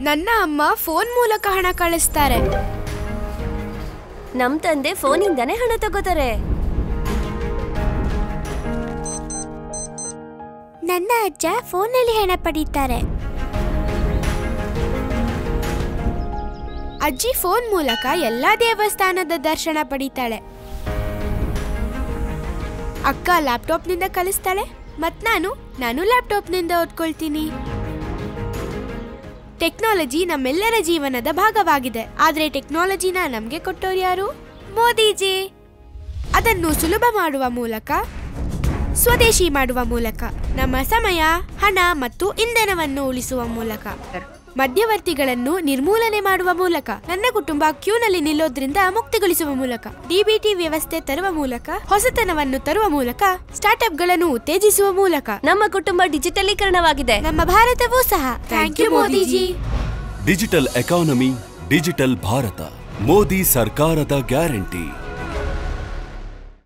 ನನ್ನ ಅಮ್ಮ ಫೋನ್ ಮೂಲಕ ಹಣ ಕಳಿಸ್ತಾರೆ ನಮ್ ತಂದೆ ಫೋನಿಂದಾನೇ ಹಣ ತಗೋತಾರೆ ನನ್ನ ಅಜ್ಜ ಫೋನಲ್ಲಿ ಹಣ ಪಡೀತಾರೆ ಅಜ್ಜಿ ಫೋನ್ ಮೂಲಕ ಎಲ್ಲಾ ದೇವಸ್ಥಾನದ ದರ್ಶನ ಪಡೀತಾಳೆ ಅಕ್ಕ ಲ್ಯಾಪ್ಟಾಪ್ನಿಂದ ಕಲಿಸ್ತಾಳೆ ಮತ್ ನಾನು ನಾನು ಲ್ಯಾಪ್ಟಾಪ್ನಿಂದ ಓದ್ಕೊಳ್ತೀನಿ ಟೆಕ್ನಾಲಜಿ ನಮ್ಮೆಲ್ಲರ ಜೀವನದ ಭಾಗವಾಗಿದೆ ಆದ್ರೆ ಟೆಕ್ನಾಲಜಿನ ನಮ್ಗೆ ಕೊಟ್ಟೋರು ಯಾರು ಮೋದಿಜಿ ಅದನ್ನು ಸುಲಭ ಮಾಡುವ ಮೂಲಕ ಸ್ವದೇಶಿ ಮಾಡುವ ಮೂಲಕ ನಮ್ಮ ಸಮಯ ಹಣ ಮತ್ತು ಇಂಧನವನ್ನು ಉಳಿಸುವ ಮೂಲಕ ಮಧ್ಯವರ್ತಿಗಳನ್ನು ನಿರ್ಮೂಲನೆ ಮಾಡುವ ಮೂಲಕ ನನ್ನ ಕುಟುಂಬ ಕ್ಯೂನಲ್ಲಿ ನಿಲ್ಲೋದ್ರಿಂದ ಮುಕ್ತಿಗೊಳಿಸುವ ಮೂಲಕ ಡಿಬಿಟಿ ವ್ಯವಸ್ಥೆ ತರುವ ಮೂಲಕ ಹೊಸತನವನ್ನು ತರುವ ಮೂಲಕ ಸ್ಟಾರ್ಟ್ಅಪ್ಗಳನ್ನು ಉತ್ತೇಜಿಸುವ ಮೂಲಕ ನಮ್ಮ ಕುಟುಂಬ ಡಿಜಿಟಲೀಕರಣವಾಗಿದೆ ನಮ್ಮ ಭಾರತವೂ ಸಹ thank you Modiji digital economy digital Bharat Modi ಸರ್ಕಾರದ ಗ್ಯಾರಂಟಿ